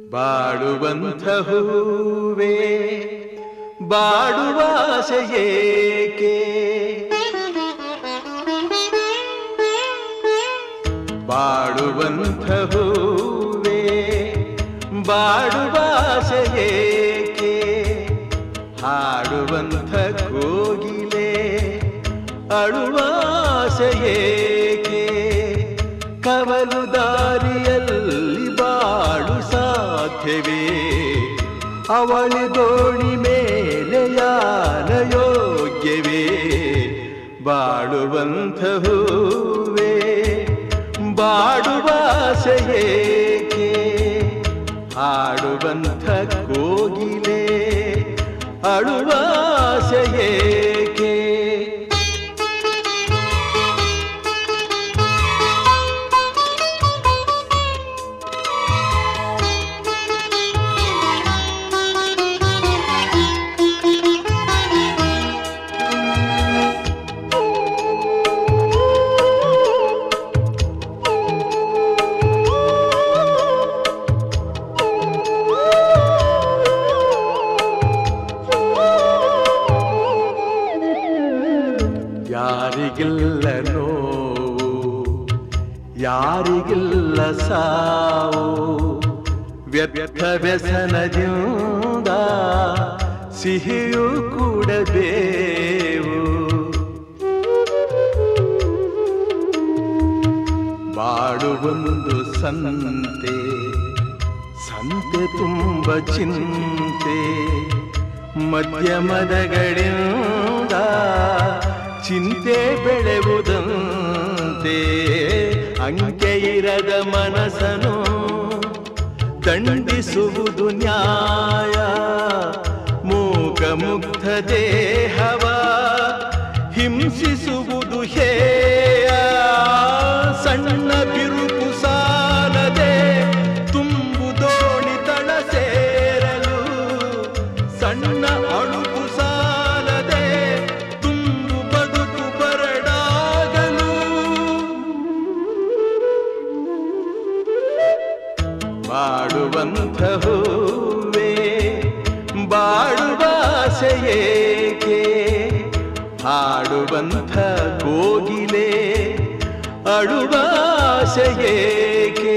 ಬಾಡುವಂಥ ಹೂವೇ ಬಾಡುವಾಸೆ ಏಕೆ ಬಾಡುವಂಥ ಹೂವೇ ಬಾಡುವಾಸೆ ಏಕೆ ಹಾಡುವಂಥ ಕೋಗಿಲೆ ಅಳುವಾಸೆ ಏಕೆ ಕವಲು ದಾರಿಯಲ್ಲಿ ಬಾಳು ಸಾಧ್ಯವೇ ಅವಳಿ ದೋಣಿ ಮೇಲೆ ಯಾನ ಯೋಗ್ಯವೇ ಬಾಳುವಂಥ ಹೂವೇ ಬಾಡುವಾಸೆ ಏಕೆ ಹಾಡುವಂಥ ಕೋಗಿಲೆ ಅಳುವಾಸೆ ಏಕೆ ಯಾರಿಗಿಲ್ಲ ನೋವು ಯಾರಿಗಿಲ್ಲ ಸಾವು ವ್ಯರ್ಥ ವ್ಯಸನದಿಂದ ಸಿಹಿಯೂ ಕೂಡಬೇವು ಬಾಡುವೊಂದು ಸಂತೆ ಸಂತೆ ತುಂಬ ಚಿಂತೆ ಮಧ್ಯಮದಗಳಿಂದ ಚಿಂತೆ ಬೆಳೆವುದಂತೆ ಅಂಕೆ ಇರದ ಮನಸ್ಸನು ದಂಡಿಸುವುದು ನ್ಯಾಯ ಮೂಕ ಮುಗ್ಧ ದೇಹವ ಹಿಂಸಿಸುವುದು ಹೇಯ ಸಣ್ಣ ಬಿರುಕು ಸಾಲದೆ ತುಂಬು ದೋಣಿ ತಳ ಸೇರಲು ಸಣ್ಣ ಅಳುಕು ಸಾಲದೆ ತುಂಬು ಬದುಕು ಬರಡಾಗಲು ಬಾಡುವಂಥ ಹೂವೇ ಬಾಡುವಾಸೆ ಏಕೆ ಹಾಡುವಂಥ ಕೋಗಿಲೆ ಅಳುವಾಸೆ ಏಕೆ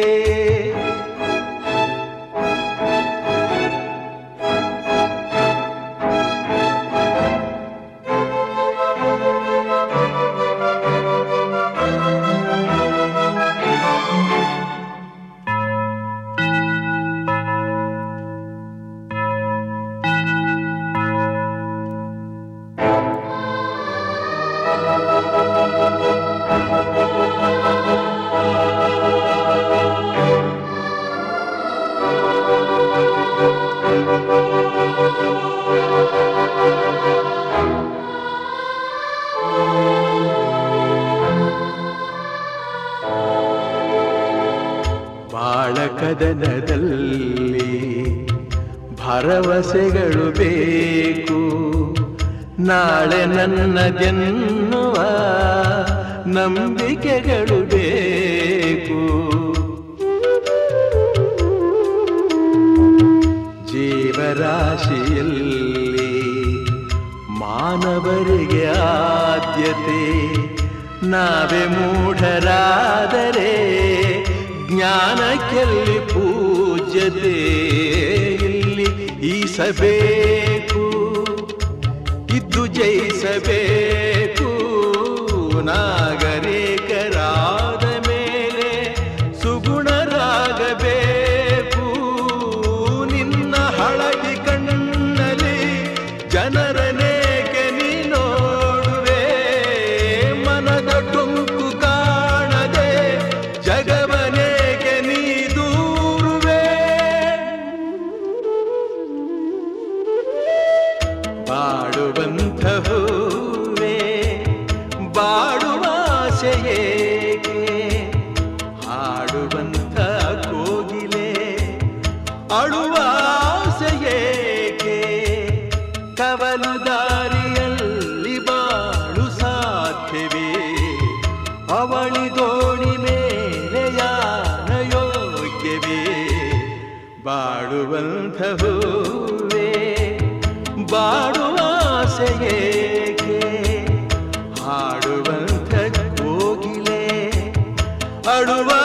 ಬಾಳಕದನದಲ್ಲಿ ಭರವಸೆಗಳು ಬೇಕು ನಾಳೆ ನನ್ನದೆನ್ನುವ ನಂಬಿಕೆಗಳು ಬೇಕು ಜೀವರಾಶಿಯಲ್ಲಿ ಮಾನವರಿಗೆ ಆದ್ಯತೆ ನಾವೇ ಮೂಢರಾದರೆ ಜ್ಞಾನಕ್ಕೆಲ್ಲಿ ಪೂಜ್ಯತೆ ಇಲ್ಲಿ ಈಸಬೇಕು ಇದ್ದು ಜಯಿಸಬೇಕು ನಾಗರಿಕರಾದ ಮೇಲೆ ಸುಗುಣರಾಗಬೇಕು ನಿನ್ನ ಹಳಗಿ ಕಣ್ಣಲ್ಲಿ ಜನರನೇಕೆ ನೀ ನೋಡುವೆ ಮನದ ಟೊಂಕು ಕಾಣದೆ ಜಗವನೇಕೆ ನೀ ದೂರುವೆ ಬಾಡುವಂಥ ಹೂವೇ ಬಾಡುವಾಸೆ ಏಕೆ ಹಾಡುವಂಥ ಕೋಗಿಲೆ ಅಳುವಾಸೆ ಏಕೆ ಕವಲು ದಾರಿಯಲ್ಲಿ ಬಾಳು ಸಾಧ್ಯವೇ ಅವಳಿ ದೋಣಿ ಮೇಲೆ ಯಾನ ಯೋಗ್ಯವೇ ಬಾಡುವಂಥ ಹೂವೇ ಬಾಡುವ ಆಸೆಯೇಕೆ ಹಾಡುವಂಥ ಕೋಗಿಲೆ ಅಳುವ